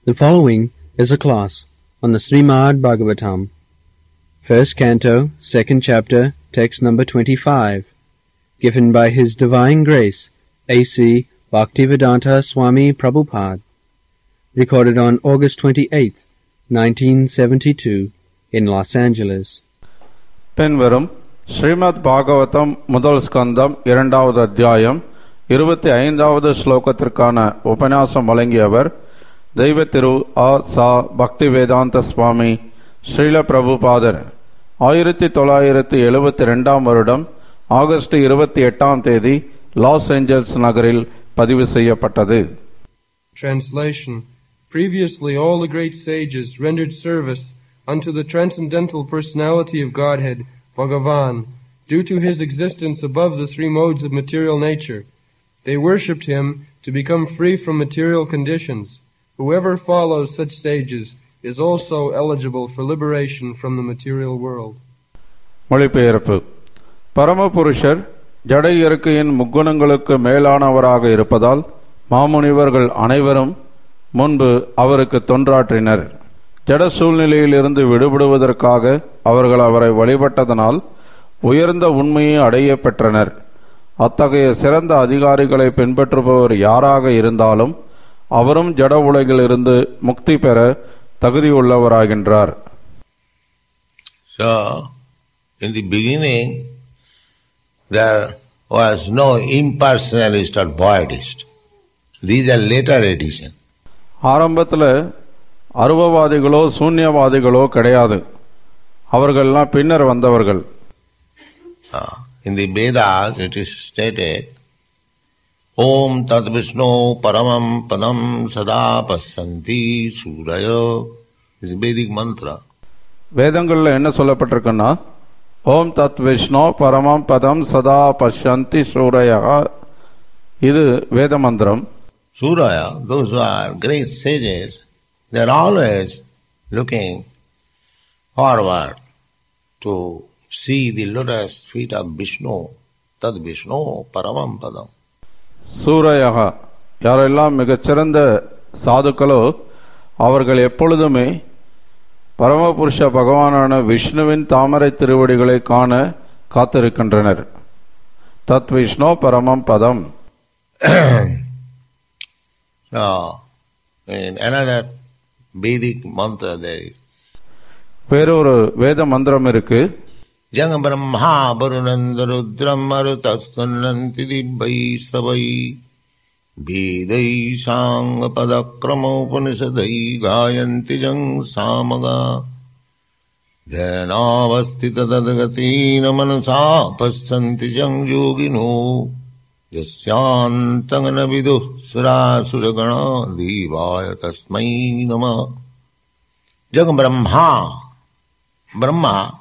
The following is a class on the Srimad Bhagavatam, first canto, second chapter, text number 25, given by His Divine Grace, A.C. Bhaktivedanta Swami Prabhupada, recorded on August 28, 1972, in Los Angeles. பின்வரும் ஸ்ரீமத் பாகவதம் முதல் ஸ்கந்தம் இரண்டாவது அத்தியாயம் இருபத்தி ஐந்தாவது ஸ்லோகத்திற்கான உபன்யாசம் வழங்கியவர் தெய்வ திரு ஆ சா பக்தி வேதாந்த சுவாமி ஸ்ரீல பிரபுபாதர் ஆயிரத்தி தொள்ளாயிரத்தி எழுபத்தி ரெண்டாம் வருடம் ஆகஸ்ட் இருபத்தி எட்டாம் தேதி லாஸ் ஏஞ்சல்ஸ் நகரில் பதிவு செய்யப்பட்டது Translation Previously, all the great sages rendered service unto the transcendental personality of Godhead, Bhagavan, due to his existence above the three modes of material nature. They worshipped him to become free from material conditions. Whoever follows such sages is also eligible for liberation from the material world. மொழிபெயர்ப்பு பரமபுருஷர் ஜட இயற்கையின் முக்குணங்களுக்கு மேலானவராக இருப்பதால் மாமுனிவர்கள் அனைவரும் முன்பு அவருக்கு தொன்றாற்றினர் ஜட சூழ்நிலையிலிருந்து விடுபடுவதற்காக அவர்கள் அவரை வழிபட்டதனால் உயர்ந்த உண்மையை அடைய பெற்றனர் அத்தகைய சிறந்த அதிகாரிகளை பின்பற்றுபவர் யாராக இருந்தாலும் அவரும் ஜட உலகிலிருந்து முக்தி பெற தகுதியுள்ளவராகின்றார் So, in the beginning, there was no impersonalist or voidist. These are later addition. ஆரம்பத்தில் அருவவாதிகளோ சூன்யவாதிகளோ கிடையாது அவர்கள்லாம் பின்னர் வந்தவர்கள் Uh, in the Vedas, it is stated, Om Tat Vishnu Paramam Padam Sada Passanti Suraya. This is Vedic mantra. வேதங்களில் என்ன சொல்லப்பட்டிருக்குன்னா ஓம் தத் விஷ்ணு பரமம் பதம் சதா பஷ்யந்தி சூரையா இது வேத மந்திரம் Suraya, those who are great sages, they are always looking forward to see the lotus feet of Vishnu, Tad Vishnu, Paramam Padam. சூரையா யாரெல்லாம் மிகச்சிறந்த சாதுக்களோ அவர்கள் எப்பொழுதுமே பரமபுருஷ பகவானான விஷ்ணுவின் தாமரை திருவடிகளை காண காத்திருக்கின்றனர் தத் விஷ்ணு பரமம் பதம் Now, in another Vedic mantra there is வேறொரு வேத மந்திரம் இருக்கு Jang Brahma Varunandarudram Marutastunanti Dibbhai Savai Vedai Sang Padakrama Upanishadai Gayanti Jang Samaga Dhanavastita Dadagatina Manasa Passanti Jang Yogino Yasyantangana Vidu Sura Suragana Divaya Tasmai Nama Jang Brahma Brahma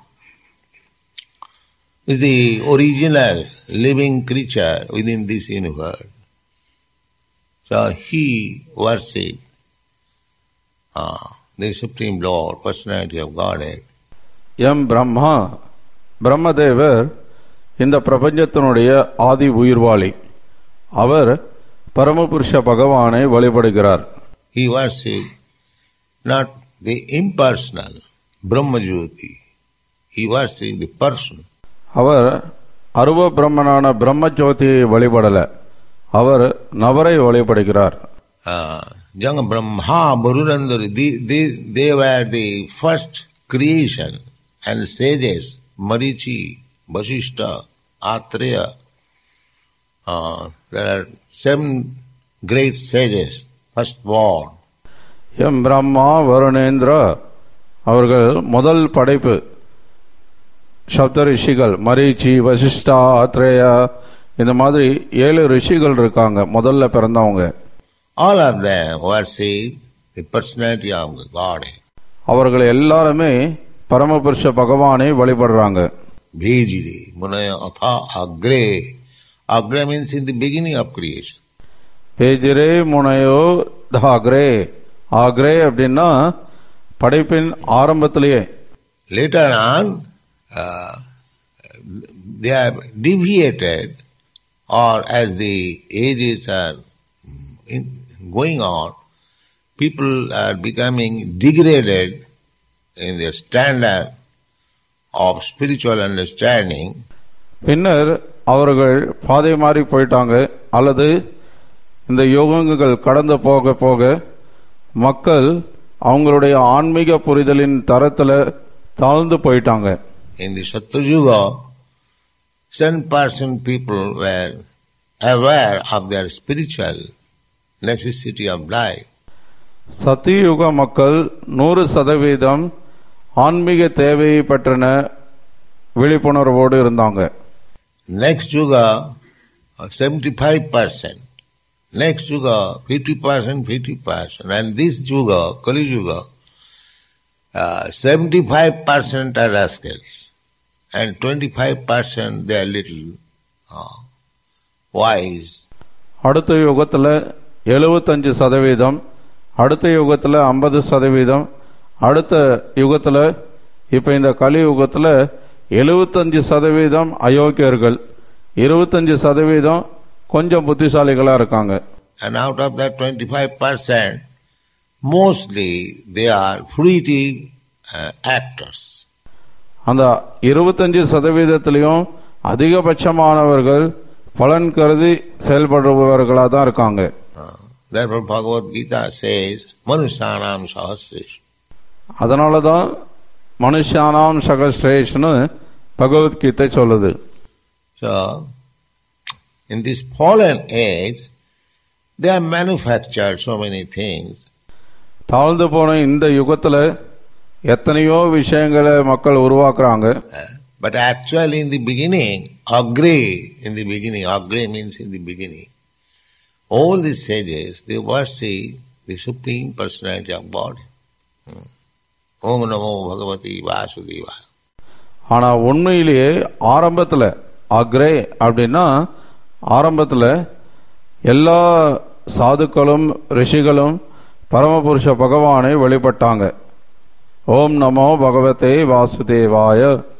is the original living creature within this universe. So he worshipped uh, the Supreme Lord, personality of Godhead. எம் பிரம்மா பிரம்மதேவர் இந்த பிரபஞ்சத்தினுடைய ஆதி உயிர்வாளி அவர் பரமபுருஷ பகவானை வழிபடுகிறார் He worshipped not the impersonal Brahmajyoti, he worshipped the person. அவர் அருவ பிரம்மனான பிரம்ம ஜோதியை வழிபடல அவர் நபரை வழிபடுகிறார் Uh, Janga Brahma, Bururandari, they, they, they were the first creation and sages, Marichi, Vasishta, Atreya. Uh, there are seven great sages, first born. எம் பிரம்மா வருணேந்திர அவர்கள் முதல் படைப்பு சப்த ரிஷிகள் மரீச்சி வசிஷ்டா ஆத்ரேயா இந்த மாதிரி ஏழு ரிஷிகள் இருக்காங்க முதல்ல பிறந்தவங்க All of them worship the personality of God. அவர்கள் எல்லாருமே பரமபுருஷ பகவானை வழிபடுறாங்க Vejiri, Munaya, Atha, Agre. Agre means in the beginning of creation. பேஜிரே முனையோ தாக்ரே ஆக்ரே அப்படின்னா படைப்பின் ஆரம்பத்திலேயே Later on, uh, they have deviated or as the ages are mm, in, going on, people are becoming degraded in their standard of spiritual understanding, பின்னர் அவர்கள் பாதை மாறி போயிட்டாங்க அல்லது இந்த யுகங்கள் கடந்து போக போக மக்கள் அவங்களுடைய ஆன்மீக புரிதலின் தரத்துல தாழ்ந்து போயிட்டாங்க in the Satyuga, 7% people were aware of their spiritual necessity of life. சத்தியுக மக்கள் நூறு சதவீதம் ஆன்மீக தேவையை பற்றின விழிப்புணர்வோடு இருந்தாங்க Next Yuga, uh, 75%. Next Yuga, 50%, 50%. And this Yuga, Kali Yuga, uh, 75% are rascals. And 25% they are little uh, wise. அடுத்த யுகத்துல எழுபத்தஞ்சு சதவீதம் அடுத்த யுகத்துல ஐம்பது சதவீதம் அடுத்த யுகத்துல இப்ப இந்த கலி யுகத்துல எழுபத்தஞ்சு சதவீதம் அயோக்கியர்கள் இருபத்தஞ்சு சதவீதம் கொஞ்சம் புத்திசாலிகளா இருக்காங்க And out of that 25%, mostly they are fruitive uh, actors. அந்த இருபத்தஞ்சு சதவீதத்திலையும் அதிகபட்சமானவர்கள் பலன் கருதி செயல்படுபவர்களா தான் இருக்காங்க Uh, therefore Bhagavad Gita says, Manusyanam sahasresh. அதனால தான் மனுஷானாம் சகஸ்ரேஷ்னு பகவத்கீதை சொல்லுது So, in this fallen age, they have manufactured so many things. தாழ்ந்து போன இந்த யுகத்துல எத்தனையோ விஷயங்களை மக்கள் உருவாக்குறாங்க uh, But actually in the beginning, Agre, in the beginning, Agre means in the beginning, all these sages, they worship the Supreme Personality of God. Hmm. Om Namo Bhagavati Vasudeva. ஆனா உண்மையிலேயே ஆரம்பத்துல அக்ரே அப்படின்னா ஆரம்பத்துல எல்லா சாதுக்களும் ரிஷிகளும் பரமபுருஷ பகவானை வழிபட்டாங்க ஓம் நமோ பகவதே வாசுதேவாய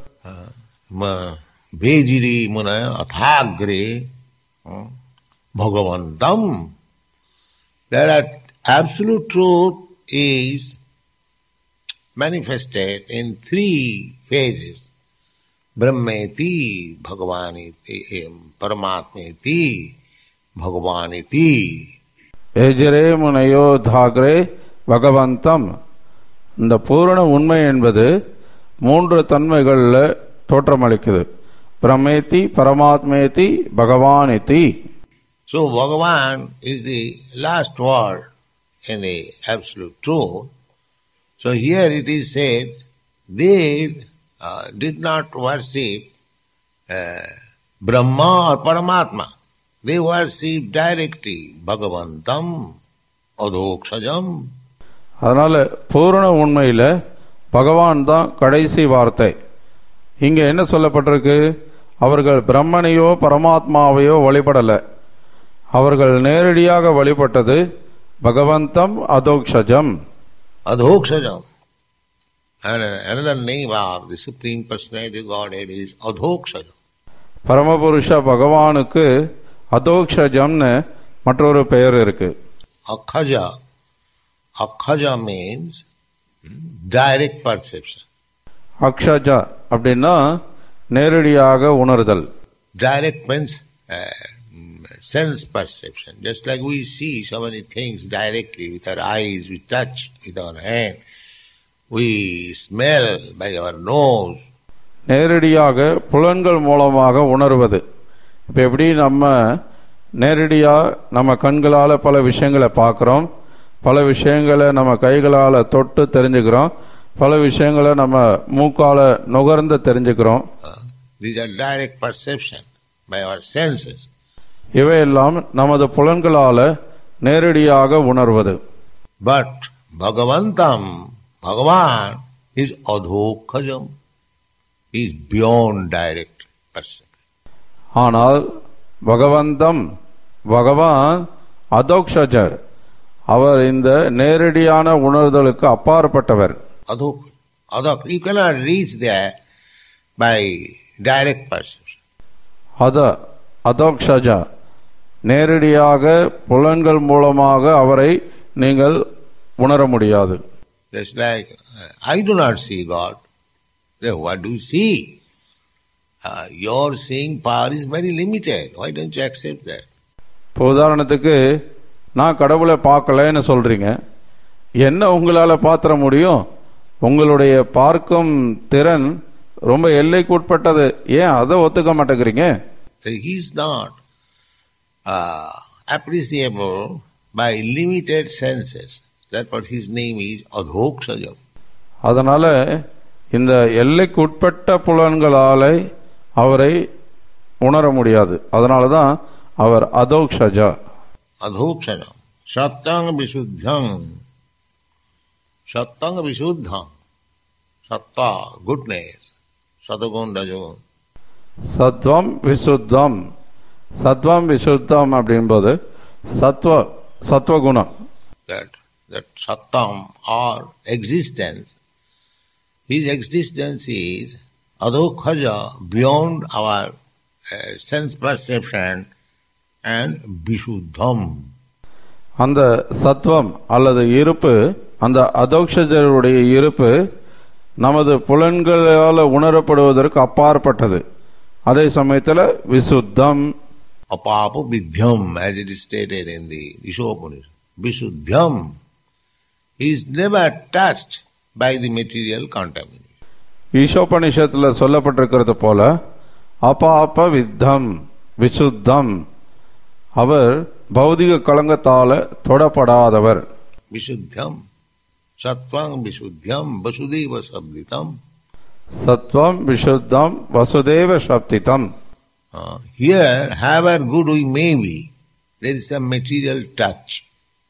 Ma- Vejiri Munaya Athagre hmm, Bhagavantam. There are absolute truth is manifested in three phases. Brahmeti, Bhagavaniti, em, Paramatmeti, Bhagavaniti. ஏஜரே முனையோ Thackeray பகவந்தம் இந்த பூரண உண்மை என்பது மூன்று தன்மைகள்ல தோற்றமளிக்குது பிரமேதி பரமாத்மேதி பகவானிதி So Bhagavan is the last word in the absolute truth. So here it is said, they uh, did not worship uh, Brahma or Paramatma. They worship directly Bhagavantam, Adhokshajam. அதனால பூரண உண்மையில பகவான் தான் கடைசி வார்த்தை இங்க என்ன சொல்லப்பட்டிருக்கு அவர்கள் பிரம்மனையோ பரமாத்மாவையோ வழிபடல அவர்கள் நேரடியாக வழிபட்டது பகவந்தம் அதோக்ஷஜம் Adhokshajam. And another name of the Supreme Personality of Godhead is Adhokshajam. பரமபுருஷ பகவானுக்கு அதோக்ஷஜம்னு மற்றொரு பெயர் இருக்கு Akhaja. Akhaja means hmm, direct perception. அக்ஷஜா அப்படின்னா நேரடியாக உணர்தல் Direct means uh, mm, sense perception. Just like we see so many things directly with our eyes, we touch with our hand, we smell by our nose. நேரடியாக புலன்கள் மூலமாக உணர்வது இப்போ எப்படி நம்ம நேரடியாக நம்ம கண்களால் பல விஷயங்களை பார்க்குறோம் பல விஷயங்களை நம்ம கைகளால் தொட்டு தெரிஞ்சுக்கிறோம் பல விஷயங்களை நம்ம மூக்கால நுகர்ந்து தெரிஞ்சுக்கிறோம் Uh, these are direct perception by our senses. இவையெல்லாம் நமது புலன்களால நேரடியாக உணர்வது But Bhagavantam, Bhagavan is adhokajam. He is beyond direct perception. ஆனால் பகவந்தம் பகவான் அதோக்ஷஜர் அவர் இந்த நேரடியான உணர்தலுக்கு அப்பாற்பட்டவர் Adhok, adhok. You cannot reach there by direct perception. அத அதோக்ஷஜா நேரடியாக புலன்கள் மூலமாக அவரை நீங்கள் உணர முடியாது Just like uh, I do not see God. Then what do you see? Uh, your seeing power is very limited. Why don't you accept that? இப்போ உதாரணத்துக்கு நான் கடவுளை பார்க்கலன்னு சொல்றீங்க என்ன உங்களால பாத்திர முடியும் உங்களுடைய பார்க்கும் திறன் ரொம்ப எல்லைக்குட்பட்டது ஏன் அதை ஒத்துக்க மாட்டேங்கிறீங்க So he is not uh, appreciable by limited senses. That's what his name is, Adhokshajam. அதனால இந்த எல்லைக்குட்பட்ட புலன்களாலே அவரை உணர முடியாது அதனால தான் அவர் Adhokshaja Adhokshajam. Sattanga Visuddham. Sattanga Visuddham. Satta, goodness. Satagun Rajagun. சத்வம் விசுத்தம் சத்வம் விசுத்தம் அப்படின்போது சத்வ சத்வகுணம் That, that Sattam or existence. His existence is Adhokhaja beyond our uh, sense perception and Vishuddham. அந்த சத்வம் அல்லது இருப்பு அந்த அதோக்ஷஜருடைய இருப்பு நமது புலன்களால் உணரப்படுவதற்கு அப்பாற்பட்டது அதே சமயத்தில் விசுத்தம் Apapa Vidhyam, as it is stated in the Ishopanishad. Vishuddham. He is never touched by the material contamination. ஈஷோபனிஷத்தில் சொல்லப்பட்டிருக்கிறது போல அபாப வித்தம் விசுத்தம் அவர் பௌதிக களங்கத்தால தொடப்படாதவர் Vishuddham. Sattvang Vishuddham Vasudeva Sabditam. சத்வம் விசுத்தம் Vasudeva சப்திதம் Uh, here, however good we may be, there is some material touch.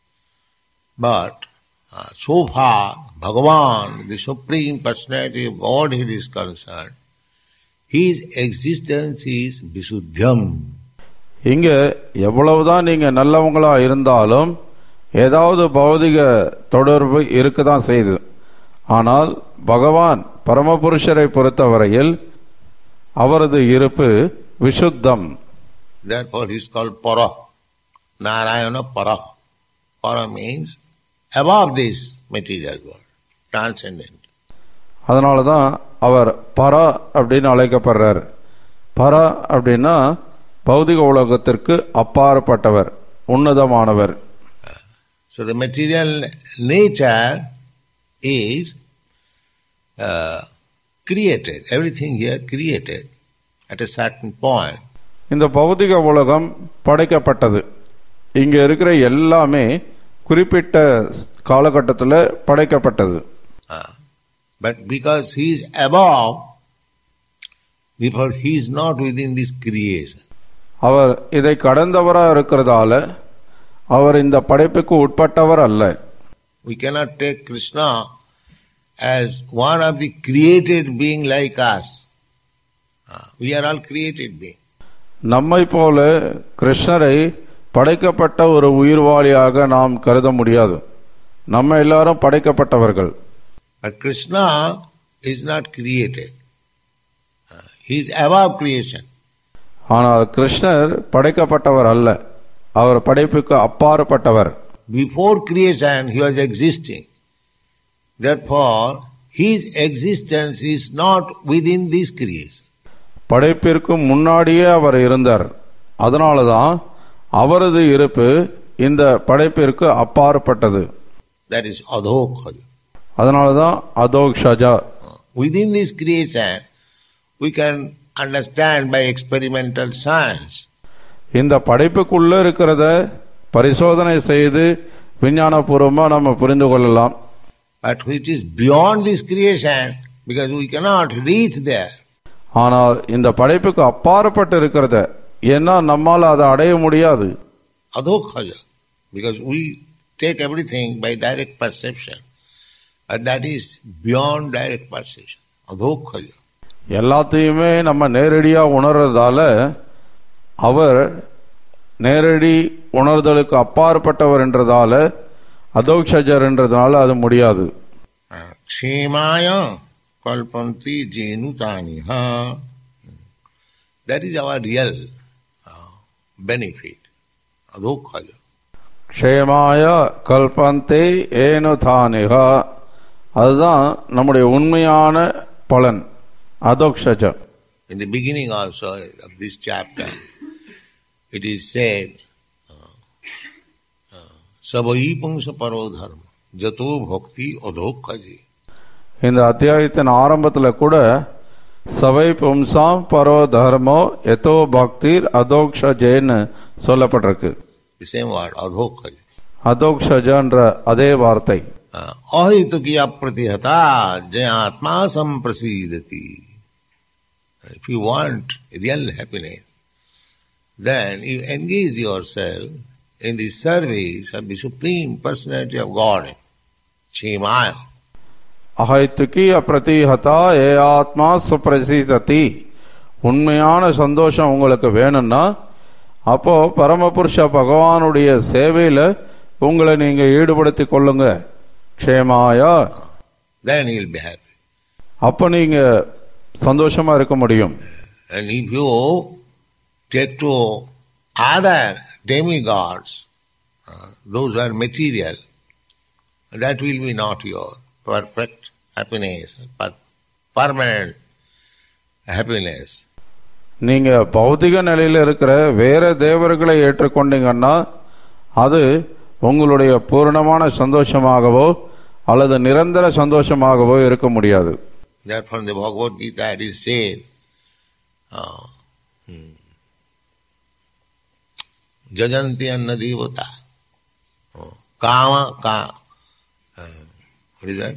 But uh, so far, Bhagavan, the Supreme Personality of Godhead is concerned, his existence is Visuddham. இங்க எவ்வளவுதான் நீங்க நல்லவங்களா இருந்தாலும் ஏதாவது பௌதிக தொடர்பு இருக்கதான் செய்யுது ஆனால் பகவான் பரமபுருஷரை பொறுத்தவரையில் அவரது இருப்பு விசுத்தம் Therefore, he is called Para. Narayana Para. Para means above this material world, transcendent. அதனால தான் அவர் பர அப்படின்னு அழைக்கப்படுறார் பர அப்படின்னா பௌதிக உலகத்திற்கு அப்பாற்பட்டவர் உன்னதமானவர் So the material nature is uh, created, everything here created at a certain point. இந்த பௌதிக உலகம் படைக்கப்பட்டது இங்க இருக்கிற எல்லாமே குறிப்பிட்ட காலகட்டத்தில் படைக்கப்பட்டது Uh, but because he is above, therefore he is not within this creation. அவர் இதை கடந்தவரா இருக்கிறதால அவர் இந்த படைப்புக்கு உட்பட்டவர் அல்ல We cannot take Krishna as one of the created being like us. Uh, we are all created beings. நம்மை போல கிருஷ்ணரை படைக்கப்பட்ட ஒரு உயிர்வாளியாக நாம் கருத முடியாது நம்ம எல்லாரும் படைக்கப்பட்டவர்கள் But Krishna is not created. Uh, he is above creation. ஆனால் கிருஷ்ணர் படைக்கப்பட்டவர் அல்ல அவர் படைப்புக்கு அப்பாற்பட்டவர் Before creation, he was existing. Therefore, his existence is not within this creation. படைப்பிற்கு முன்னாடியே அவர் இருந்தார் அதனாலதான் அவரது இருப்பு இந்த படைப்பிற்கு அப்பாற்பட்டது That is adhokhaja. அதனாலதான் Adhokshaja Within this creation, we can understand by experimental science. இந்த படைப்புக்குள்ள இருக்கிறத பரிசோதனை செய்து விஞ்ஞானபூர்வமா நம்ம புரிந்து கொள்ளலாம் But which is beyond this creation, because we cannot reach there. ஆனால் இந்த படைப்புக்கு அப்பாற்பட்டு இருக்கிறத ஏன்னா நம்மால் அதை அடைய முடியாது Adhokhaja. Because we take everything by direct perception. And that is beyond direct perception. Adhokhaja. எல்லாத்தையுமே நம்ம நேரடியா உணர்றதால அவர் நேரடி உணர்தலுக்கு அப்பாற்பட்டவர் என்றதால அதோக்ஷஜர் என்றதுனால அது முடியாது Kshemaya kalpanti jenutani ha. That is our real uh, benefit. Adhokhaja. க்ஷேமாய கல்பந்தே ஏனு தானிக அதுதான் நம்முடைய உண்மையான பலன் அதோக்ஷஜ In the beginning also of this chapter, it is said, Savai pungsa paro dharma, jato bhakti adhokkaji. இந்த அத்தியாயத்தின் ஆரம்பத்தில் கூட சவை பும்சாம் பரோ தர்மோ எதோ பக்திர் அதோக்ஷஜேன்னு சொல்லப்பட்டிருக்கு The same word, adhokkaji. அதோக்ஷஜன்ற அதே வார்த்தை अहितुकिया प्रतिहता जयात्मा संप्रसीदति If you want real happiness, then you engage yourself in the service of the Supreme Personality of God, Chemaya. அஹைத்துக்கி அப்பிரதிஹதா ஏ ஆத்மா சுப்ரசிததி உண்மையான சந்தோஷம் உங்களுக்கு வேணும்னா அப்போ பரமபுருஷ பகவானுடைய சேவையில உங்களை நீங்க ஈடுபடுத்திக் கொள்ளுங்க க்ஷேமாயா Then you'll be happy. அப்ப நீங்க சந்தோஷமா இருக்க முடியும் And if you take to other demigods, uh, those are material, that will be not your perfect happiness, but permanent happiness. நீங்க பௌதிக நிலையில இருக்கிற வேற தேவர்களை ஏற்றுக்கொண்டீங்கன்னா அது உங்களுடைய பூரணமான சந்தோஷமாகவோ அல்லது நிரந்தர சந்தோஷமாகவோ இருக்க முடியாது Therefore, in the Bhagavad Gita it is said, uh, hmm, Jajanti anna devata, uh, kama, ka, uh, what is that?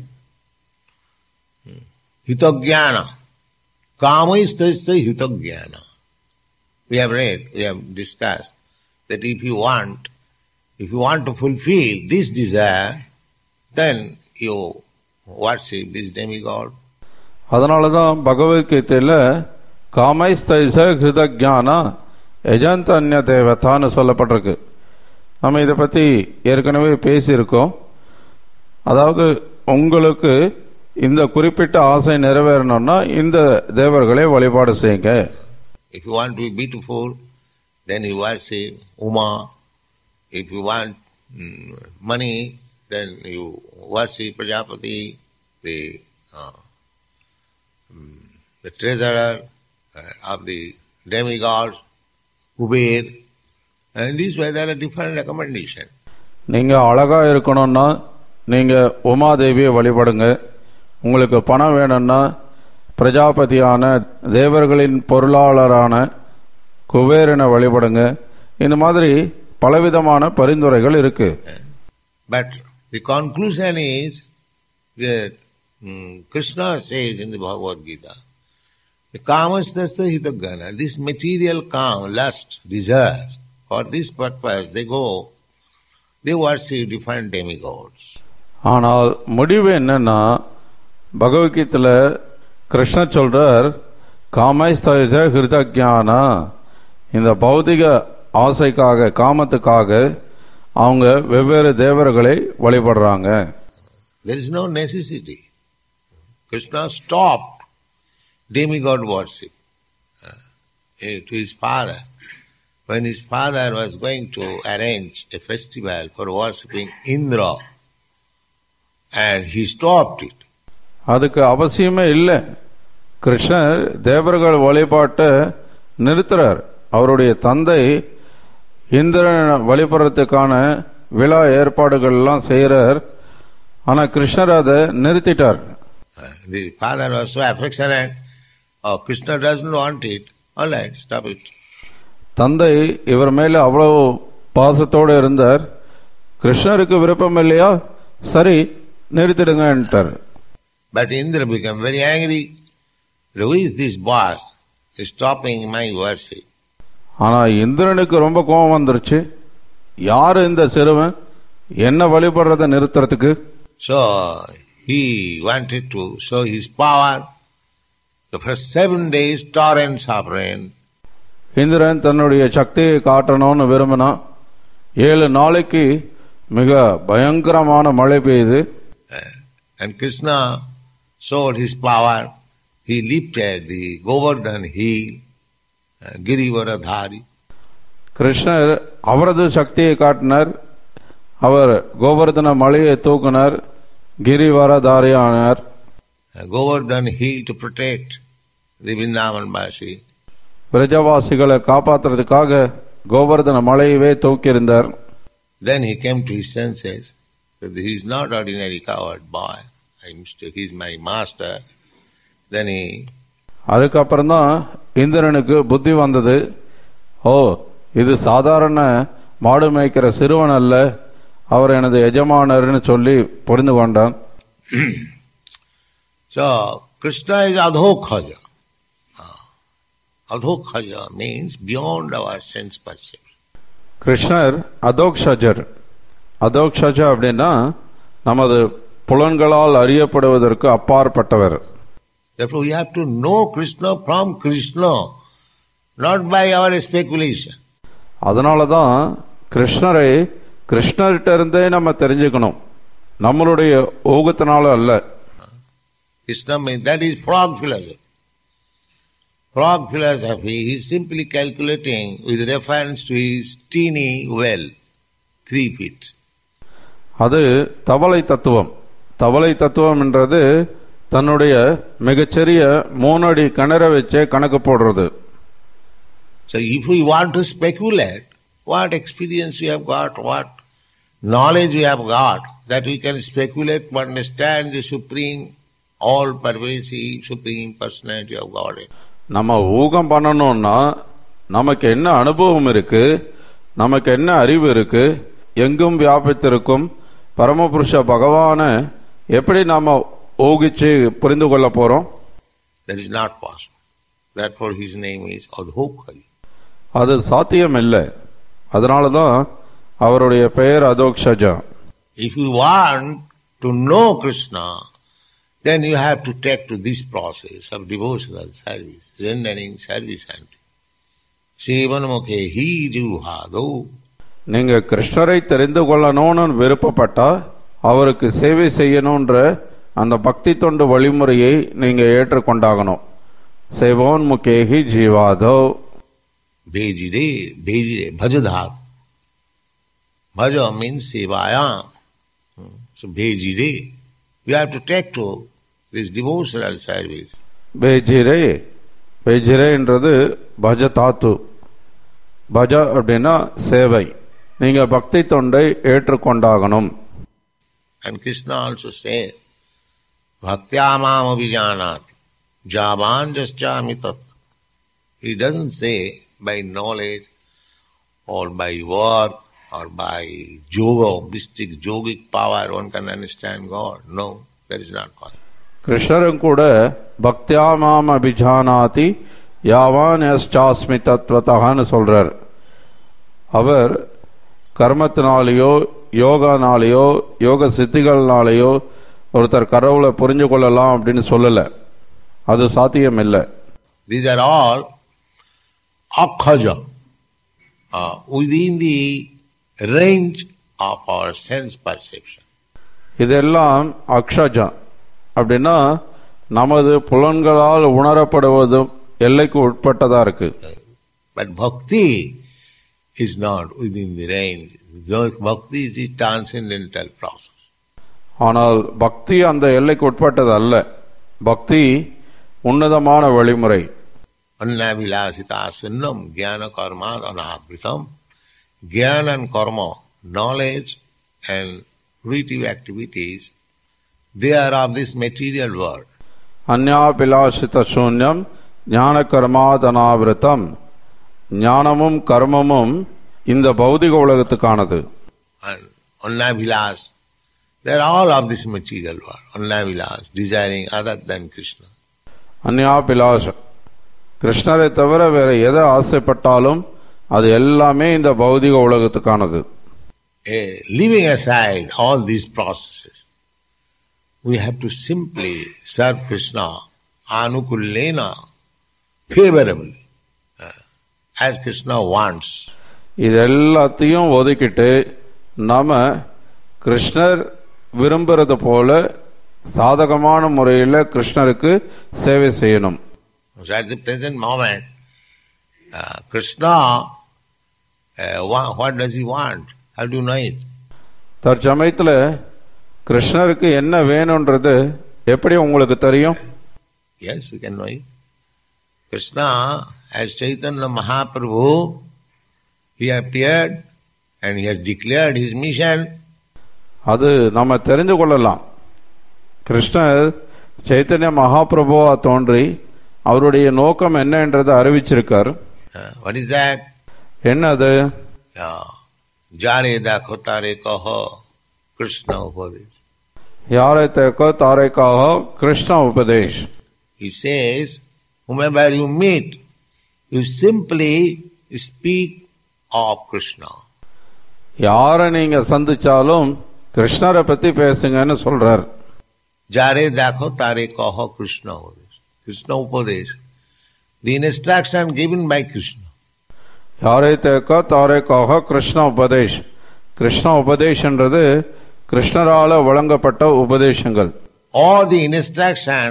Hmm, Hitagyana. Kama is tasya hitagyana. We have read, we have discussed that if you want, if you want to fulfill this desire, then you worship this demigod. அதனால தான் பகவத்கீதையில் காமைஸ்தைச ஹிருதஜானா எஜந்த அந்நிய தேவதான்னு சொல்லப்பட்டிருக்கு நம்ம இதை பற்றி ஏற்கனவே பேசியிருக்கோம் அதாவது உங்களுக்கு இந்த குறிப்பிட்ட ஆசை நிறைவேறணும்னா இந்த தேவர்களை வழிபாடு செய்யுங்க If you want to be beautiful, then you worship Uma. If you want mm, money, then you worship Prajapati, the uh, mm, the treasurer uh, of the demigods, Kuber. And this way there are different recommendations. நீங்க அழகா இருக்கணும்னா நீங்க உமாதேவியை வழிபடுங்க உங்களுக்கு பணம் வேணும்னா பிரஜாபதியான தேவர்களின் பொருளாளரான குபேரனை வழிபடுங்க இந்த மாதிரி பலவிதமான பரிந்துரைகள் இருக்கு But the conclusion is that mm, Krishna says in the Bhagavad Gita, the kamastasya hitagana, this material calm, lust, desire, for this purpose they go, they worship different demigods. ஆனால் முடிவு என்னன்னா பகவத்கீதையில் கிருஷ்ணர் சொல்றார் காமைஸ்தய ஹிருதஜானா இந்த பௌதிக ஆசைக்காக காமத்துக்காக அவங்க வெவ்வேறு தேவர்களை வழிபடுறாங்க There is no necessity. Krishna stopped demigod worship uh, to his father. When his father was going to arrange a festival for worshipping Indra, and he stopped it. அதுக்கு அவசியமே இல்லை கிருஷ்ணர் தேவர்கள் வழிபாட்டை நிறுத்துறார் அவருடைய தந்தை இந்திரனை வழிபடுறதுக்கான விழா ஏற்பாடுகள் எல்லாம் செய்யறார் ஆனா கிருஷ்ணர் அதை நிறுத்திட்டார் Uh, the father was so affectionate, oh, Krishna doesn't want it, all right, stop it. தந்தை இவர் மேல அவ்வளவு பாசத்தோடு இருந்தார் கிருஷ்ணருக்கு விருப்பம் இல்லையா சரி நிறுத்திடுங்கன்ட்டார் But Indra became very angry. Who is this boy stopping my worship? ஆனா இந்திரனுக்கு ரொம்ப கோபம் வந்துருச்சு யாரு இந்த சிறுவன் என்ன வழிபடுறதை நிறுத்துறதுக்கு So he wanted to show his power. The first seven days, torrents of rain. Indiran தன்னுடைய சக்தியை காட்டணும்னு விரும்பினான் ஏழு நாளைக்கு மிக பயங்கரமான மழை பெய்யுது Uh, And Krishna showed his power. He lifted the Govardhan hill, uh, Girivaradhari. கிருஷ்ணர் அவரது சக்தியை காட்டினார் அவர் கோவர்தன மலையை தூக்குனர் கிரிவரதாரியானார் Uh, Govardhan he to protect the Vrindavan Basi. பிரஜவாசிகளை காப்பாத்துறதுக்காக Govardhana மலையவே தூக்கியிருந்தார் Then he came to his senses that he is not ordinary coward boy. I mistake, he is my master. Then he அதுக்கப்புறம் தான் இந்திரனுக்கு புத்தி வந்தது ஓ இது சாதாரண மாடு மேய்க்கிற சிறுவன் அல்ல அவர் எனது எஜமானர்னு சொல்லி புரிந்து கொண்டான் So, Krishna is Adhokhaja. Ah, Adhokhaja means beyond our sense perception. கிருஷ்ணர் அதோக்ஷஜர் அதோக்ஷஜ அப்படின்னா நமது புலன்களால் அறியப்படுவதற்கு அப்பாற்பட்டவர் Therefore, we have to know Krishna from Krishna, not by our speculation. அதனால தான் கிருஷ்ணரை கிருஷ்ணர்கிட்ட இருந்தே நம்ம தெரிஞ்சுக்கணும் நம்மளுடைய ஊகத்தினால அல்ல Krishna means that is frog philosophy. Frog philosophy is simply calculating with reference to his teeny well, three feet. அது தவளை தத்துவம் தவளை தத்துவம் என்றது தன்னுடைய மிகச்சிறிய மூணடி கிணற வச்சே கணக்கு போடுறது So if we want to speculate, what experience we have got, what knowledge we have got, that we can speculate to understand the supreme, all-pervasive, supreme personality of Godhead. நம்ம ஊகம் பண்ணணும்னா நமக்கு என்ன அனுபவம் இருக்கு நமக்கு என்ன அறிவு இருக்கு எங்கும் வியாபித்திருக்கும் பரமபுருஷ பகவான எப்படி நாம ஊகிச்சு புரிந்து கொள்ள போறோம் That is not possible. Therefore his name is Adhokari. அது சாத்தியம் இல்லை அதனாலதான் அவருடைய பெயர் Adhokshaja If you want to know Krishna, then you have to take to this process of devotional service, rendering service unto him. Sevanamukhe hi juhado. நீங்க கிருஷ்ணரை தெரிந்து கொள்ளணும்னு விருப்பப்பட்டா அவருக்கு சேவை செய்யணும்ன்ற அந்த பக்தி தொண்டு வழிமுறையை நீங்க ஏற்றுக்கொண்டாகணும் சேவோன் முகேஹி ஜீவாதோ Bhejire, bhejire, bhajadhat. Bhaja means sevaya. Hmm. So bhejire. You have to take to this devotional service. பேஜிரே பேஜிரேன்றது பஜ தாத்து பஜ அப்படின்னா சேவை நீங்க பக்தி தொண்டை ஏற்றுக்கொண்டாகணும் And Krishna also says, Bhaktyamam abhijanat, javan jaschami tat. He doesn't say by knowledge or by work or by yoga, mystic yogic power one can understand God. No, that is not possible. கிருஷ்ணரும் கூட பக்தியாமாம் அபிஜானாதி யாவான் எஸ்டாஸ்மி தத்வதகான்னு சொல்றார் அவர் கர்மத்தினாலேயோ யோகானாலேயோ யோக சித்திகள்னாலேயோ ஒருத்தர் கடவுளை புரிஞ்சு கொள்ளலாம் அப்படின்னு சொல்லல அது சாத்தியம் இல்லை These are all akhaja, uh, within the range of our sense perception. இதெல்லாம் அக்ஷஜா அப்படின்னா நமது புலன்களால் உணரப்படுவதும் எல்லைக்கு உட்பட்டதா இருக்கு But bhakti is not within the range. Bhakti is a transcendental process. ஆனால் பக்தி அந்த எல்லைக்கு உட்பட்டது அல்ல பக்தி உன்னதமான வழிமுறை Annavilasita sunnam jnana karma anavritam. Jnana and karma, knowledge and creative activities, they are of this material world. அந்யாபிலாஷித சூன்யம் ஞான கர்மாதனாவிரதம் ஞானமும் கர்மமும் இந்த பௌதிக உலகத்துக்கானது And Annavilas, they are all of this material world. Annavilas, desiring other than Krishna. அந்யாபிலாஷ கிருஷ்ணரை தவிர வேற எதை ஆசைப்பட்டாலும் அது எல்லாமே இந்த பௌதிக உலகத்துக்கானது Eh, leaving aside all these processes, we have to simply serve Krishna anukullena, favorably, uh, as Krishna wants. இது எல்லாத்தையும் ஒதுக்கிட்டு நாம கிருஷ்ணர் விரும்புறது போல சாதகமான முறையில் கிருஷ்ணருக்கு சேவை செய்யணும் So at the present moment, uh, Krishna, uh, wha- what does he want? How do you know it? தற்சமயத்தில் கிருஷ்ணருக்கு என்ன வேணுன்றது எப்படி உங்களுக்கு தெரியும் Yes, we can know it. Krishna, as Chaitanya Mahaprabhu, he appeared and he has declared his mission. அது நம்ம தெரிந்து கொள்ளலாம் கிருஷ்ணர் சைத்தன்ய மகாபிரபுவா தோன்றி அவருடைய நோக்கம் என்ன என்றதை அறிவிச்சிருக்கார் Uh, what is that? என்னது Uh, Jare dakho tare kaho Krishna upadesh. யாரை தேக்கோ தாரைக்காக Krishna upadesh He says, whomever you meet, you simply speak of Krishna. யாரை நீங்க சந்திச்சாலும் கிருஷ்ணரை பத்தி பேசுங்கன்னு சொல்றார் Jare dakho tare kaho Krishna upadesh. Krishna upadesh. The instruction given by Krishna. யாரை தேக்கோ தாரைக்காக கிருஷ்ண உபதேஷ் கிருஷ்ண உபதேஷ்ன்றது கிருஷ்ணரால வழங்கப்பட்ட உபதேசங்கள் Or the instruction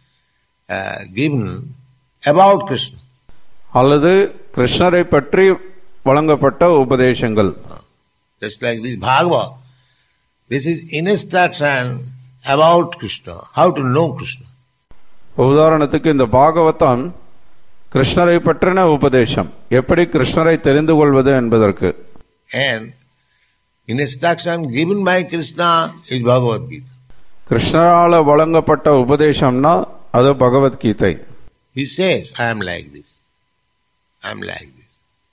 uh, given about Krishna. அல்லது கிருஷ்ணரை பற்றி வழங்கப்பட்ட உபதேசங்கள் Just like this Bhagavad. This is instruction about Krishna, how to know Krishna. உதாரணத்துக்கு இந்த பாகவதம் கிருஷ்ணரை பற்றின உபதேசம் எப்படி கிருஷ்ணரை தெரிந்து கொள்வது என்பதற்கு And instruction given by Krishna is Bhagavad Gita. கிருஷ்ணரால வழங்கப்பட்ட உபதேசம்னா அது Bhagavad Gita He says, I am like this. I am like this.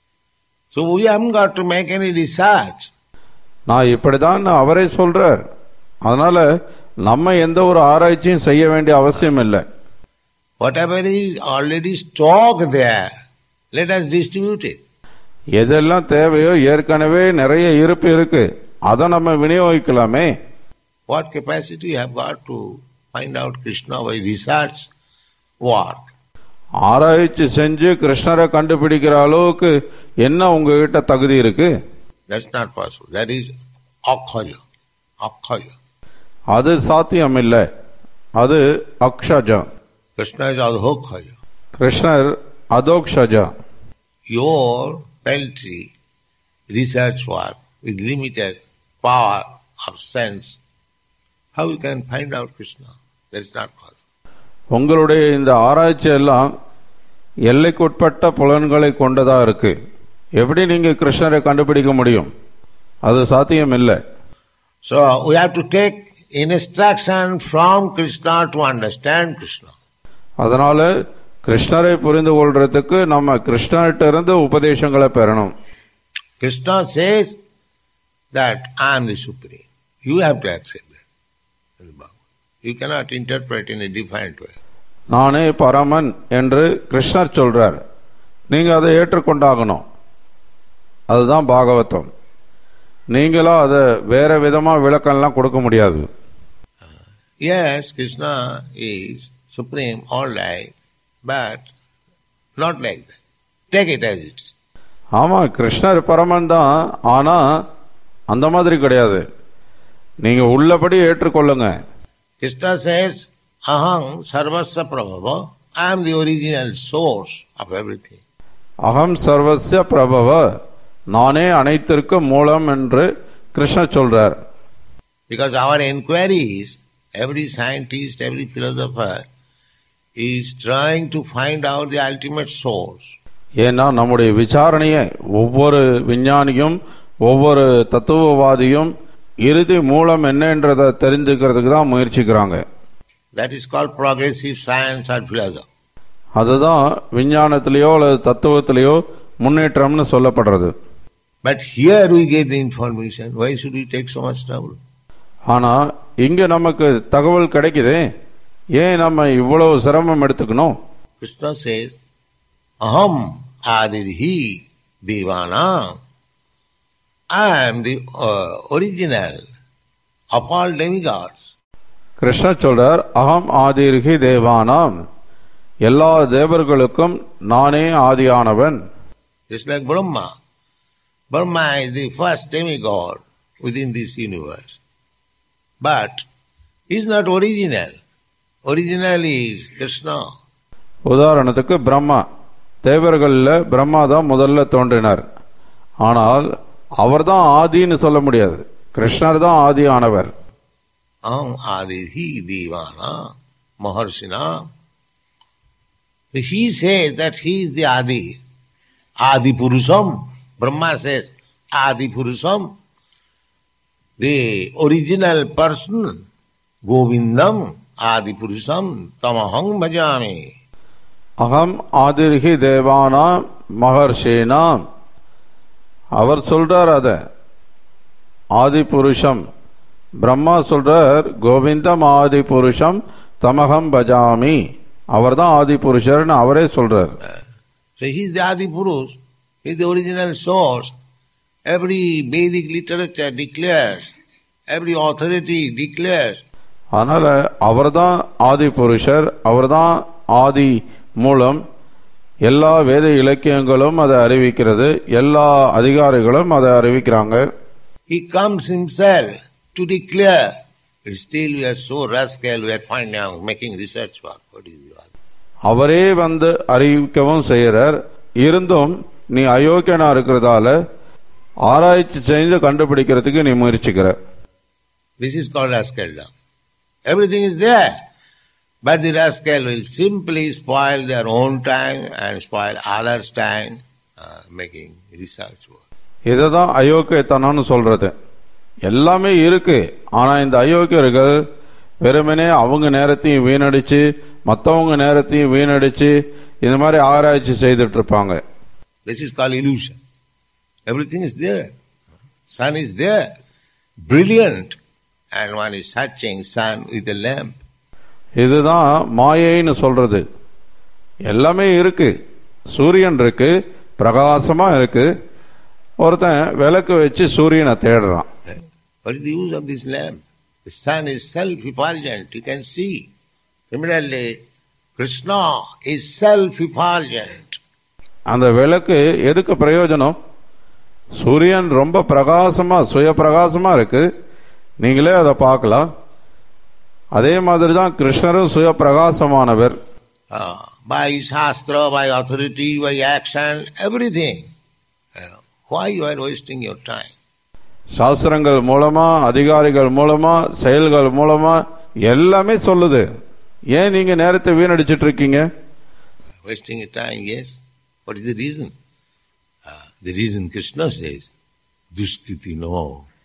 So we haven't got to make any research. நான் இப்படிதான் அவரே சொல்றார் அதனால நம்ம எந்த ஒரு ஆராய்ச்சியும் செய்ய வேண்டிய அவசியம் இல்லை Whatever is already stocked there, let us distribute it. எதெல்லாம் தேவையோ ஏற்கனவே நிறைய இருப்பு இருக்கு அதை நம்ம விநியோகிக்கலாமே What capacity you have got to find out Krishna by research work? ஆராய்ச்சி செஞ்சு கிருஷ்ணரை கண்டுபிடிக்கிற அளவுக்கு என்ன உங்ககிட்ட தகுதி இருக்கு That's not possible. That is akhaya. Akhaya. அது சாத்தியம் இல்லை அது அக்ஷஜம் Krishna is adhokhaya. கிருஷ்ணர் Adhokshaja Your paltry research work with limited power of sense, how you can find out Krishna? That is not possible. உங்களுடைய இந்த ஆராய்ச்சி எல்லாம் எல்லைக்குட்பட்ட புலன்களை கொண்டதா இருக்கு எப்படி நீங்க கிருஷ்ணரை கண்டுபிடிக்க முடியும் அது சாத்தியம் இல்லை So we have to take instruction from Krishna to understand Krishna. அதனால கிருஷ்ணரை புரிந்து கொள்றதுக்கு நம்ம கிருஷ்ணர்கிட்ட இருந்து உபதேசங்களை பெறணும் Krishna says that I am the Supreme. You have to accept that. in the Bhagavad. You cannot interpret in a different way. நானே பரமன் என்று கிருஷ்ணர் சொல்றார் நீங்க அதை ஏற்றுக்கொண்டாகணும் அதுதான் பாகவதம் நீங்களா அதை வேற விதமா விளக்கம்லாம் கொடுக்க முடியாது Yes, Krishna is supreme, all right, but not like that. Take it as it is. ஆமா கிருஷ்ணர் பரமன் தான் ஆனா அந்த மாதிரி கிடையாது நீங்க உள்ளபடி ஏற்றுக்கொள்ளுங்க Krishna says, Aham sarvasya prabhava, I am the original source of everything. அகம் சர்வஸ்ய பிரபவ நானே அனைத்திற்கும் மூலம் என்று கிருஷ்ணர் சொல்றார் Because our inquiries, every scientist, every philosopher is trying to find out the ultimate source. ஏன்னா நம்முடைய விசாரணையை ஒவ்வொரு விஞ்ஞானியும் ஒவ்வொரு தத்துவவாதியும் இறுதி மூலம் என்னன்றதை தெரிஞ்சுக்கிறதுக்கு தான் முயற்சிக்கிறாங்க That is called progressive science or philosophy. அதுதான் விஞ்ஞானத்திலேயோ அல்லது தத்துவத்திலேயோ முன்னேற்றம்னு சொல்லப்படுறது But here we get the information. Why should we take so much trouble? ஆனா இங்க நமக்கு தகவல் கிடைக்குதே ஏன் நம்ம இவ்வளவு சிரமம் எடுத்துக்கணும் Krishna says, Aham adirhi devana. I am the uh, original of all demigods. கிருஷ்ணர் சொல்றார் அகம் ஆதிர்கி தேவானாம் எல்லா தேவர்களுக்கும் நானே ஆதியானவன் Just like Brahma. Brahma is the first demigod within this universe. But he is not original. Original is Krishna. உதாரணத்துக்கு பிரம்மா தேவர்கள்ல பிரம்மா தான் முதல்ல தோன்றினார் ஆனால் அவர்தான் ஆதின்னு சொல்ல முடியாது கிருஷ்ணர் தான் ஆதியானவர் Aham Adihi Devana Maharshina. He says that he is the Adi. Adi Purusham. Brahma says Adi Purusham. The original person, Govindam, Adi Purusham, Tamaham Bhajami. அகம் ஆதிர்கி தேவானா மகர்ஷேனா அவர் சொல்றார் அத ஆதி புருஷம் பிரம்மா சொல்றார் கோவிந்தம் ஆதி புருஷம் தமகம் பஜாமி அவர்தான் ஆதி புருஷர்னு அவரே சொல்றார் So he is the Adi Purush. He is the original source. Every Vedic literature declares, every authority declares அதனால அவர்தான் ஆதி புருஷர் அவர்தான் ஆதி மூலம் எல்லா வேத இலக்கியங்களும் அதை அறிவிக்கிறது எல்லா அதிகாரிகளும் அதை அறிவிக்கிறாங்க He comes himself to declare. But still we are so rascal, we are finding out, making research work. What is the அவரே வந்து அறிவிக்கவும் செய்யறார் இருந்தும் நீ அயோக்கியனா இருக்கிறதால ஆராய்ச்சி செய்து கண்டுபிடிக்கிறதுக்கு நீ முயற்சிக்கிற This is called rascaldom. Everything is there. But the rascal will simply spoil their own time and spoil others' time uh, making research work. இதுதான் அயோக்கியத்தனம்னு சொல்றது எல்லாமே இருக்கு ஆனா இந்த அயோக்கியர்கள் வெறுமனே அவங்க நேரத்தையும் வீணடிச்சு மத்தவங்க நேரத்தையும் வீணடிச்சு இந்த மாதிரி ஆராய்ச்சி செய்துட்டு இருப்பாங்க This is called illusion. Everything is there. Sun is there. Brilliant. And one is searching sun with a lamp. இதுதான் மாயைன்னு சொல்றது எல்லாமே இருக்கு சூரியன் இருக்கு பிரகாசமா இருக்கு ஒருத்தன் விளக்கு வச்சு சூரியனை தேடுறான் What is the use of this lamp? The sun is self-effulgent. You can see. Similarly, Krishna is self-effulgent. அந்த விளக்கு எதுக்கு பிரயோஜனம் சூரியன் ரொம்ப பிரகாசமா சுய பிரகாசமா இருக்கு நீங்களே அதை பார்க்கலாம் அதே மாதிரி தான் கிருஷ்ணரும் சுய பிரகாசமானவர் Uh, by shastra, by authority, by action, everything. Uh, why you are wasting your time? சாஸ்திரங்கள் மூலமா அதிகாரிகள் மூலமா செயல்கள் மூலமா எல்லாமே சொல்லுது ஏன் நீங்க நேரத்தை வீணடிச்சிட்டு இருக்கீங்க Wasting your time, yes. What is the reason? Uh, the reason Krishna says, Duskiti no.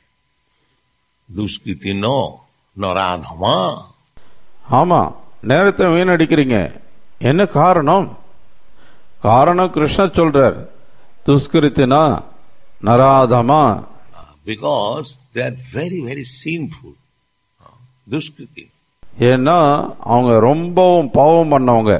Duskiti no. Naradhama. ஆமா நேரத்தை வீணடிக்கிறீங்க என்ன காரணம் காரணம் கிருஷ்ணர் சொல்றார் துஷ்கிருத்தினா நராதமா Uh, because they are very, very sinful. Uh, Duskiti. ஏன்னா அவங்க ரொம்பவும் பாவம் பண்ணவங்க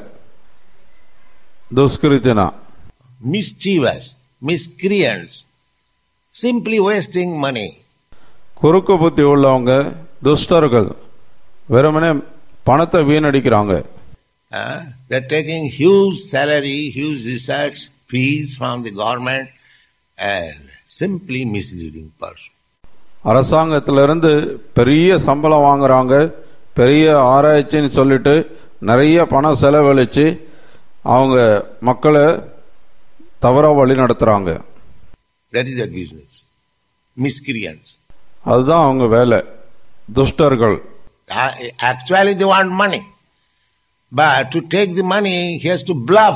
துஷ்கிருத்தினா Mischievous. Miscreants. Simply wasting money. குறுக்கு புத்தி உள்ளவங்க துஷ்டர்கள் வெறுமனே பணத்தை வீணடிக்கிறாங்க Uh, they're taking huge salary, huge research fees from the government and simply misleading person. அரசாங்கத்திலிருந்து பெரிய சம்பளம் வாங்குறாங்க பெரிய ஆராய்ச்சின்னு சொல்லிட்டு நிறைய பணம் செலவழிச்சு அவங்க மக்களை தவறா வழி நடத்துறாங்க That is their business. Miscreants. அதுதான் அவங்க வேலை துஷ்டர்கள் Uh, Actually, they want money. But to take the money, he has to bluff.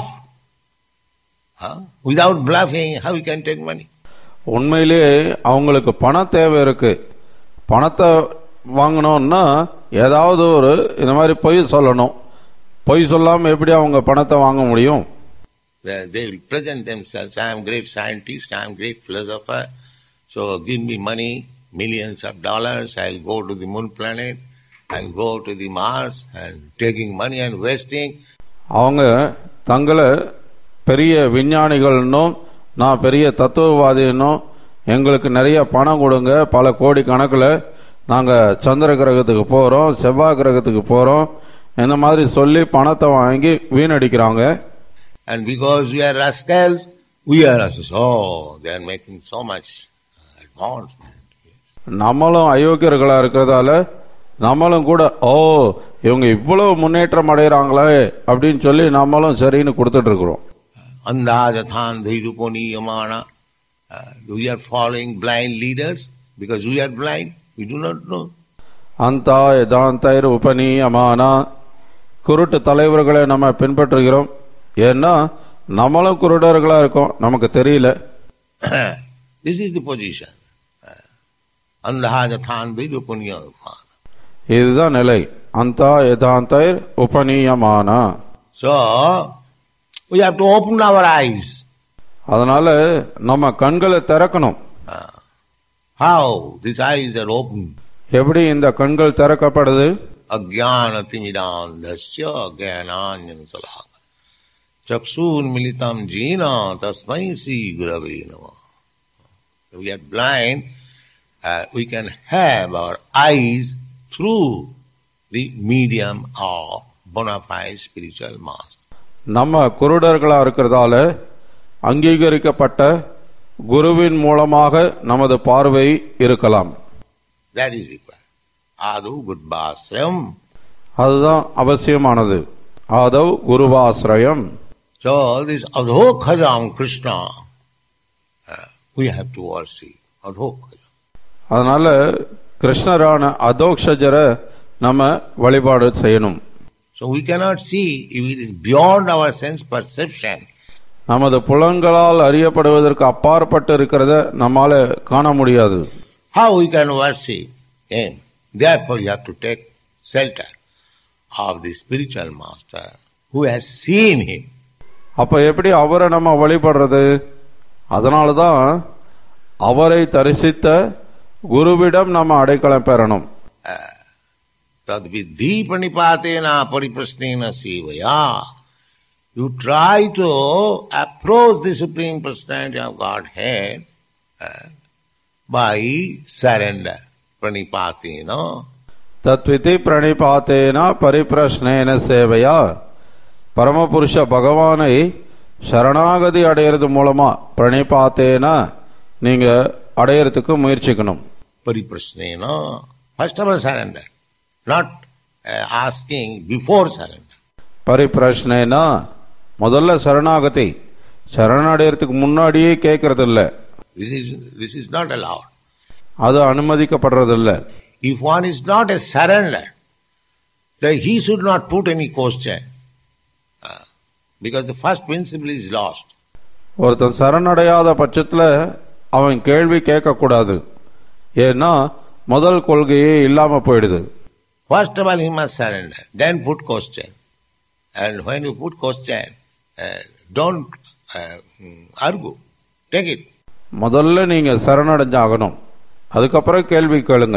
Huh? Without bluffing, how he can take money? உண்மையிலேயே அவங்களுக்கு பணம் தேவை இருக்கு பணத்தை வாங்கணும்னா ஏதாவது ஒரு இந்த மாதிரி பொய் சொல்லணும் பொய் சொல்லாம எப்படி அவங்க பணத்தை வாங்க முடியும் They they will present themselves, I am great scientist, I am great philosopher, so give me money, millions of dollars, I'll go to the moon planet, I'll go to the Mars, and taking money and wasting. அவங்க தங்களை பெரிய விஞ்ஞானிகள்னும் நான் பெரிய தத்துவவாதின்னும் எங்களுக்கு நிறைய பணம் கொடுங்க பல கோடி கணக்கில் நாங்கள் சந்திர கிரகத்துக்கு போகிறோம் செவ்வாய் கிரகத்துக்கு போகிறோம் இந்த மாதிரி சொல்லி பணத்தை வாங்கி வீணடிக்கிறாங்க And because we are rascals, we are also, oh, they are making so much uh, advancement. நம்மளும் அயோக்கியர்களா இருக்கிறதால நம்மளும் கூட ஓ இவங்க இவ்வளவு முன்னேற்றம் அடைகிறாங்களே அப்படின்னு சொல்லி நம்மளும் சரின்னு கொடுத்துட்டு இருக்கிறோம் Andhajathan Dhairupani Yamana. Uh, we are following blind leaders because we are blind, we do not know. அந்தா யதாந்தைர் உபநீயமானா குருட்டு தலைவர்களை நம்ம பின்பற்றுகிறோம் ஏன்னா நம்மளும் குருடர்களா இருக்கோம் நமக்கு தெரியல this is the position. Andhajathan vidupunya இதுதான் நிலை அந்தா யதாந்தைர் உபநீயமானா So, we have to open our eyes. அதனால நம்ம கண்களை திறக்கணும் How? These eyes are open. எப்படி இந்த கண்கள் திறக்கப்படுது अज्ञानतिमिरान्धस्य ज्ञानान्यनुसलाक चक्षुर्मिलितं जीन तस्मै श्रीगुरवे नमः We are blind, uh, we can have our eyes through the medium of bona fide spiritual master. நம்ம குருடர்களா இருக்கிறதால அங்கீகரிக்கப்பட்ட குருவின் மூலமாக நமது பார்வை இருக்கலாம் That is required. Adu Gudbasram. அதுதான் அவசியமானது Aadhav குருவாசிரயம் So this Adhokhajam Krishna, uh, we have to worship. Adhokhajam. அதனால கிருஷ்ணரான அதோக்ஷஜரை நம்ம வழிபாடு செய்யணும் So we cannot see if it is beyond our sense perception. நமது புலன்களால் அறியப்படுவதற்கு அப்பாற்பட்டு இருக்கிறத நம்மால காண முடியாது How we can worship Him? Therefore you have to take shelter of the spiritual master who has seen Him. அப்ப எப்படி அவரை நம்ம வழிபடுறது அதனாலதான் அவரை தரிசித்த குருவிடம் நம்ம அடைக்கலம் பெறணும் Tad vidhi pranipatena pariprasnena sevaya. You try to approach the Supreme Personality of Godhead uh, by surrender. Pranipatena. தத்விதி பிரணிபாத்தேன பரிப்பிரஷ்னேன சேவையா பரமபுருஷ பகவானை சரணாகதி அடையிறது மூலமா பிரணிபாத்தேன நீங்க அடையறதுக்கு முயற்சிக்கணும் Pariprasnena. First of all surrender. Not uh, asking before surrender. பரிப்பிரஷ்னேனா முதல்ல சரணாகதி சரணடையறதுக்கு முன்னாடியே கேட்கறது இல்ல This is, this is not allowed. அது அனுமதிக்கப்படுறது இல்ல If one is not a surrender, then he should not put any question. Uh, because the first principle is lost. ஒருத்தன் சரணடையாத பட்சத்துல அவன் கேள்வி கேட்கக்கூடாது ஏன்னா முதல் கொள்கையே இல்லாம போயிடுது First of all, he must surrender, then put question. And when you put question, uh, don't uh, hmm, argue. Take it. முதல்ல நீங்க சரணடைஞ்சாகணும் அதுக்கப்புறம் கேள்வி கேளுங்க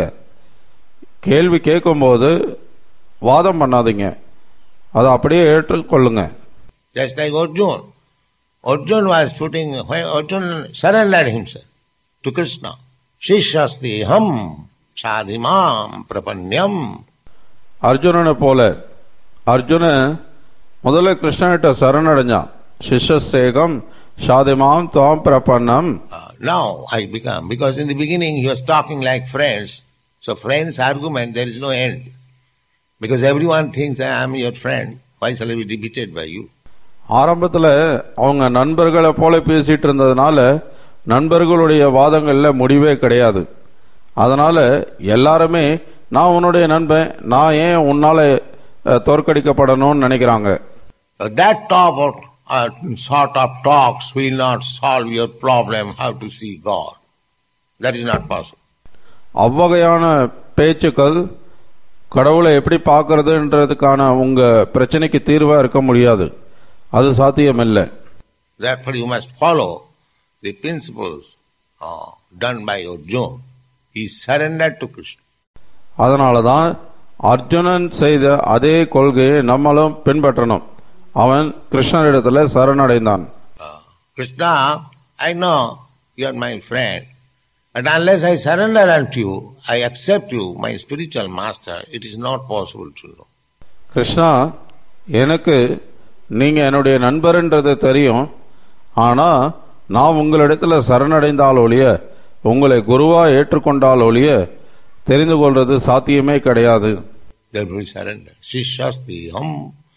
கேள்வி கேட்கும்போது வாதம் பண்ணாதீங்க அதை அப்படியே ஏற்றுக்கொள்ளுங்க Just like Arjun. Arjun was putting, when Arjun surrendered himself to Krishna. Shishasti ham sadhimam prapanyam. அர்ஜுனனை போல அர்ஜுன முதல்ல கிருஷ்ணன்கிட்ட சரணடைஞ்சான் சிஷ்யசேகம் சாதிமாம் துவாம் பிரபன்னம் Uh, now I become, because in the beginning he was talking like friends. So friends argument, there is no end. Because everyone thinks I am your friend. Why shall I be defeated by you? ஆரம்பத்துல அவங்க நண்பர்களை போல பேசிட்டு இருந்ததுனால நண்பர்களுடைய வாதங்கள்ல முடிவே கிடையாது அதனால எல்லாருமே நான் உன்னுடைய நண்பன் நான் ஏன் உன்னால அஹ், தோற்கடிக்கப்படணும்னு நினைக்கிறாங்க Uh, that type of uh, sort of talks will not solve your problem how to see God. That is not possible. அவ்வகையான பேச்சுக்கள் கடவுளை எப்படி பார்க்கறதுன்றதுக்கான உங்க பிரச்சனைக்கு தீர்வா இருக்க முடியாது அது சாத்தியமில்லை Therefore you must follow the principles uh, done by Arjuna. He surrendered to Krishna. அதனாலதான் அர்ஜுனன் செய்த அதே கொள்கையை நம்மளும் பின்பற்றணும் அவன் கிருஷ்ணரிடத்துல சரணடைந்தான் Uh, Krishna, I know you are my friend, but unless I surrender unto you, I accept you, my spiritual master, it is not possible to know. Krishna எனக்கு நீங்க என்னுடைய நண்பர்ன்றது தெரியும் ஆனா நான் உங்களிடத்துல சரணடைந்தால் ஒழிய உங்களை குருவா ஏற்றுக்கொண்டால் ஒழிய தெரிந்து கொள்றது சாத்தியமே கிடையாது Therefore we surrender. Sishasti ham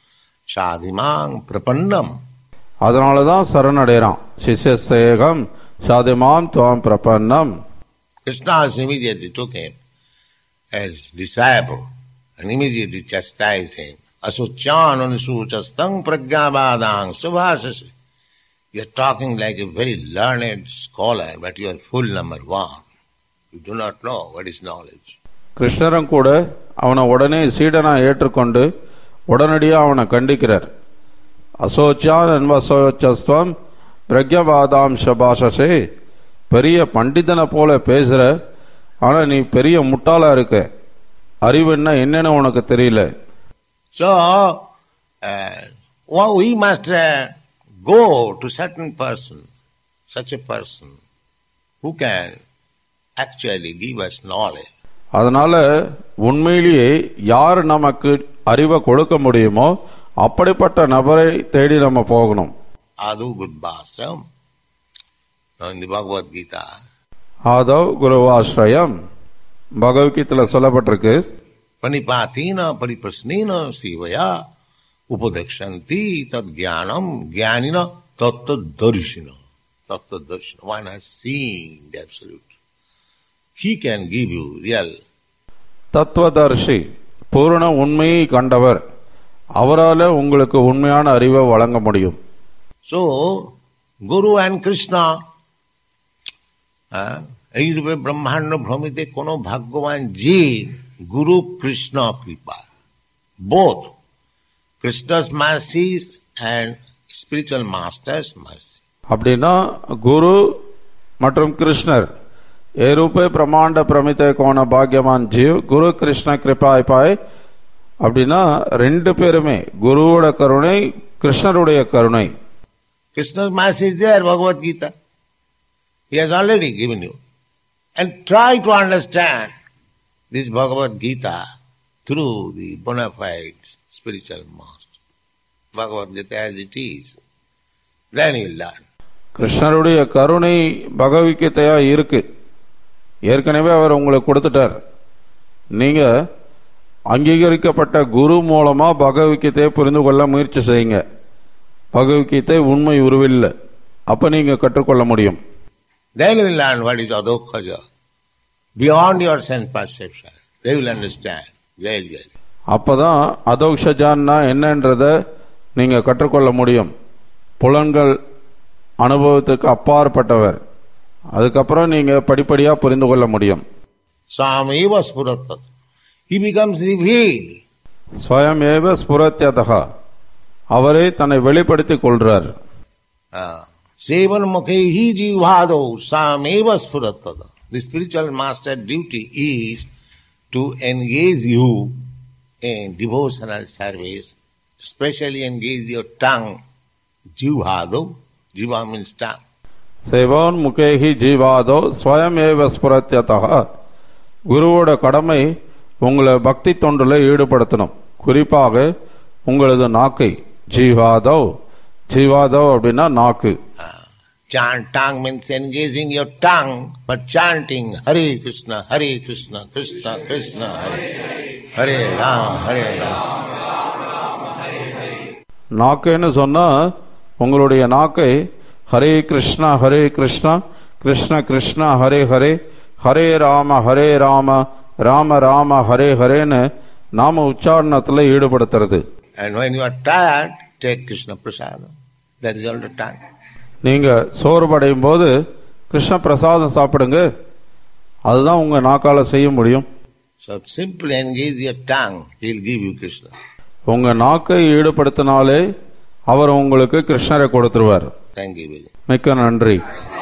sadhimang prapannam. அதனாலதான் சரணடைறான் சிஷ்யசேகம் சாதிமாம் துவாம் பிரபன்னம் Krishna also immediately took him as disciple and immediately chastised him. Asuchan anusuchastang pragyavadang subhasasi. You are talking like a very learned scholar, but you are full number one. You do not know what is knowledge. கிருஷ்ணரும் கூட அவனை உடனே சீடனா ஏற்றுக்கொண்டு உடனடியாக அவனை கண்டிக்கிறார் அசோச்சான் அன்வசோச்சஸ்துவம் பிரக்யவாதாம் சபாஷசே பெரிய பண்டிதனை போல பேசுற ஆனா நீ பெரிய முட்டாளா இருக்க அறிவுன்னா என்னன்னு உனக்கு தெரியல So, uh, well, we must uh, go to certain person, such a person, who can actually give us knowledge. அதனால உண்மையிலேயே யார் நமக்கு அறிவை கொடுக்க முடியுமோ அப்படிப்பட்ட நபரை தேடி நம்ம போகணும் Adu Gudbhasam. Now in the Bhagavad Gita, Aadhav குருவாஸ்ரயம் பகவத்கீதையில் சொல்லப்பட்டிருக்கு Panipatina Pariprasnena Sivaya Upadekshanti Tad Jnanam Jnanina Tatta Darshina. Tatta Darshina. One has seen the Absolute. He can give you real தத்துவதர்ஷி பூரண உண்மையை கண்டவர் அவரால உங்களுக்கு உண்மையான அறிவை வழங்க முடியும் So, Guru and Krishna, uh, এই রূপে ব্রহ্মাণ্ড ভ্রমিতে কোন ভাগ্যবান জীব গুরু কৃষ্ণ কৃপা বোথ কৃষ্ণ's mercies and spiritual master's mercy. அப்படின்னா குரு மற்றும் கிருஷ்ணர் ஏரூபே பிரமாண்ட பிரமித கோண பாக்யவான் ஜீவ் குரு கிருஷ்ண கிருபாய் பாய் அப்படின்னா ரெண்டு பேருமே குருவோட கருணை கிருஷ்ணருடைய கருணை Krishna's mercy is there, Bhagavad Gita. He has already given you. And try to understand this Bhagavad Gita through the bona fide spiritual master. Bhagavad Gita as it is. Then you will learn. கிருஷ்ணருடைய கருணை பகவத்கீதையா இருக்கு ஏற்கனவே அவர் உங்களுக்கு கொடுத்துட்டார் நீங்க அங்கீகரிக்கப்பட்ட குரு மூலமா பகவத்கீதையை புரிந்து கொள்ள முயற்சி செய்யுங்க பகவத்கீதை உண்மை உருவில்ல அப்ப நீங்க கற்றுக்கொள்ள முடியும் Then you will learn what is adokhaja. Beyond your sense perception. They will understand very well. அப்பதான் அதோக்ஷஜான்னா என்னன்றத நீங்க கற்றுக்கொள்ள முடியும் புலன்கள் அனுபவத்துக்கு அப்பாற்பட்டவர் அதுக்கப்புறம் நீங்க படிப்படியா புரிந்து கொள்ள முடியும் Sameva spuratat. He becomes revealed. ஸ்வயம் ஏவ ஸ்புரத்யதா அவரே தன்னை வெளிப்படுத்திக் கொள்றார் Uh, Sevan mukhehi jivado sameva spuratat. The spiritual master duty is to engage you in devotional service, especially engage your tongue. Jivado. Jiva means tongue. சேவோன் முகேஹி ஜீவாதோ ஸ்வயம் ஏவ ஸ்புரத்யதா குருவோட கடமை உங்களை பக்தி தொண்டுல ஈடுபடுத்தணும் குறிப்பாக உங்களது நாக்கை ஜீவாதோ ஜீவாதோ அப்படின்னா நாக்கு Chant tongue means engaging your tongue, but chanting Hare Krishna, Hare Krishna, Krishna Krishna, Hare Hare Ram, Hare Ram. நாக்குன்னு சொன்னா உங்களுடைய நாக்கை ஹரே கிருஷ்ணா ஹரே கிருஷ்ணா கிருஷ்ண கிருஷ்ணா ஹரே ஹரே ஹரே ராம ஹரே ராம ராம ராம ஹரே ஹரேன்னு நாம உச்சாரணத்துல ஈடுபடுத்துறது And when you are tired, take Krishna Prasada. That is all the time. நீங்க சோர்வடையும் போது கிருஷ்ண பிரசாதம் சாப்பிடுங்க அதுதான் உங்க நாக்கால செய்ய முடியும் So simply engage your tongue, he will give you Krishna. உங்க நாக்கை ஈடுபடுத்தினாலே அவர் உங்களுக்கு கிருஷ்ணரை கொடுத்துருவார் Thank you very much. மிக்க நன்றி